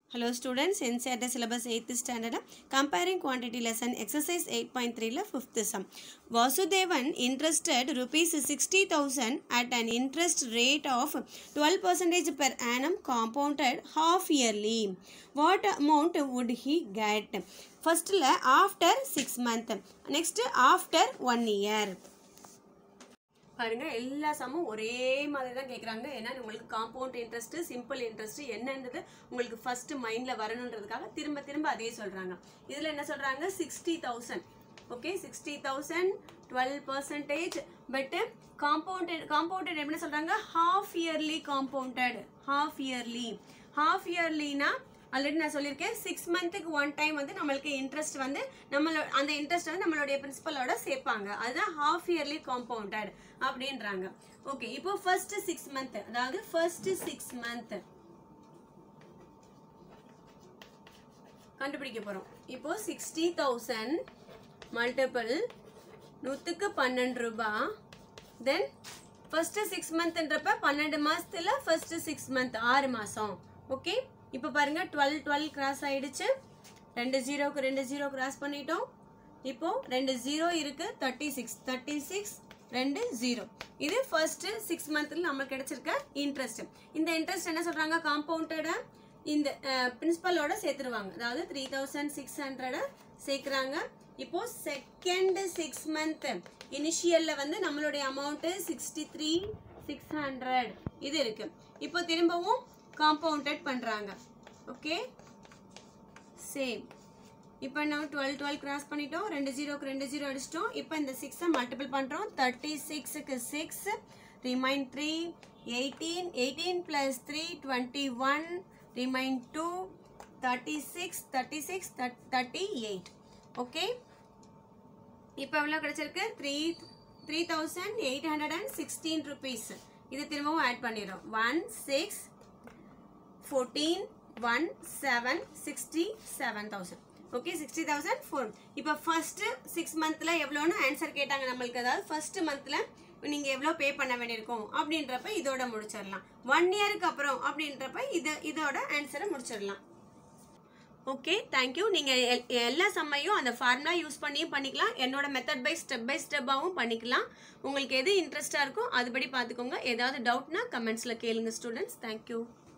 Hello students, NCERT syllabus 8th standard comparing quantity lesson exercise 8.3 la 5th sum. Vasudevan interested rupees 60,000 at an interest rate of 12 percentage per annum compounded half yearly. What amount would he get? First la after 6 month. Next after 1 year. பாருங்க எல்லா சம்மும் ஒரே மாதிரி தான் கேட்குறாங்க ஏன்னா உங்களுக்கு compound interest simple interest என்னன்றது உங்களுக்கு ஃபர்ஸ்ட் மைண்ட்ல வரணுன்றதுக்காக திரும்ப திரும்ப அதே சொல்றாங்க இதுல என்ன சொல்றாங்க sixty thousand okay sixty thousand twelve percentage but compounded compounded எப்படி சொல்றாங்க half yearly compounded half yearly half இயர்லினா ஆல்ரெடி நான் சொல்லியிருக்கேன் சிக்ஸ் மந்த்துக்கு ஒன் டைம் வந்து நம்மளுக்கு இன்ட்ரெஸ்ட் வந்து நம்மளோட அந்த இன்ட்ரெஸ்ட் வந்து நம்மளுடைய பிரின்சிபலோட சேர்ப்பாங்க அதுதான் ஹாஃப் இயர்லி காம்பவுண்டட் அப்படின்றாங்க ஓகே இப்போ ஃபர்ஸ்ட் சிக்ஸ் மந்த் அதாவது ஃபர்ஸ்ட் சிக்ஸ் மந்த் கண்டுபிடிக்க போறோம் இப்போ சிக்ஸ்டி தௌசண்ட் மல்டிபிள் நூற்றுக்கு பன்னெண்டு ரூபாய் தென் ஃபர்ஸ்ட் சிக்ஸ் மந்த்ன்றப்ப பன்னெண்டு மாசத்துல ஃபர்ஸ்ட் சிக்ஸ் மந்த் ஆறு மாசம் ஓகே இப்போ பாருங்க டுவெல் டுவெல் கிராஸ் ஆயிடுச்சு ரெண்டு ஜீரோக்கு ரெண்டு ஜீரோ கிராஸ் பண்ணிட்டோம் இப்போ ரெண்டு ஜீரோ இருக்கு தேர்ட்டி சிக்ஸ் தேர்ட்டி சிக்ஸ் ரெண்டு ஜீரோ இது ஃபர்ஸ்ட் சிக்ஸ் மந்த்ல நம்மளுக்கு கிடைச்சிருக்க இன்ட்ரெஸ்ட் இந்த இன்ட்ரெஸ்ட் என்ன சொல்றாங்க காம்பவுண்டட இந்த பிரின்சிபலோட சேர்த்துருவாங்க அதாவது த்ரீ தௌசண்ட் சிக்ஸ் ஹண்ட்ரட சேர்க்குறாங்க இப்போ செகண்ட் சிக்ஸ் மந்த் இனிஷியல்ல வந்து நம்மளுடைய amount sixty three six hundred இது இருக்கு இப்போ திரும்பவும் காம்பவுண்டட் பண்றாங்க ஓகே சேம் இப்போ நம்ம டுவெல் டுவெல் கிராஸ் பண்ணிட்டோம் ரெண்டு ஜீரோக்கு ரெண்டு ஜீரோ அடிச்சிட்டோம் இப்போ இந்த சிக்ஸை மல்டிபிள் பண்ணுறோம் தேர்ட்டி சிக்ஸுக்கு six remain three eighteen eighteen plus three twenty one remain two thirty six thirty six thirty eight okay இப்போ எவ்வளோ கிடைச்சிருக்கு three three thousand eight hundred and sixteen rupees இது திரும்பவும் ஆட் பண்ணிடுறோம் one six fourteen one seven sixty seven thousand okay sixty thousand four இப்போ first six மந்த்ல எவ்வளோன்னு answer கேட்டாங்க நம்மளுக்கு அதாவது ஃபர்ஸ்ட் மந்த்ல நீங்க எவ்வளோ பே பண்ண வேண்டியிருக்கும் அப்படின்றப்ப இதோட முடிச்சிடலாம் ஒன் இயருக்கு அப்புறம் அப்படின்றப்ப இதை இதோட ஆன்சரை முடிச்சிடலாம் ஓகே தேங்க்யூ நீங்கள் எல்லா சம்மையும் அந்த ஃபார்முலா யூஸ் பண்ணியும் பண்ணிக்கலாம் என்னோட மெத்தட் பை ஸ்டெப் பை ஸ்டெப்பாகவும் பண்ணிக்கலாம் உங்களுக்கு எது இன்ட்ரெஸ்டாக இருக்கோ அதுபடி பார்த்துக்கோங்க ஏதாவது டவுட்னா கமெண்ட்ஸில் கேளுங்க ஸ்டூடெண்ட்ஸ் தேங்க்யூ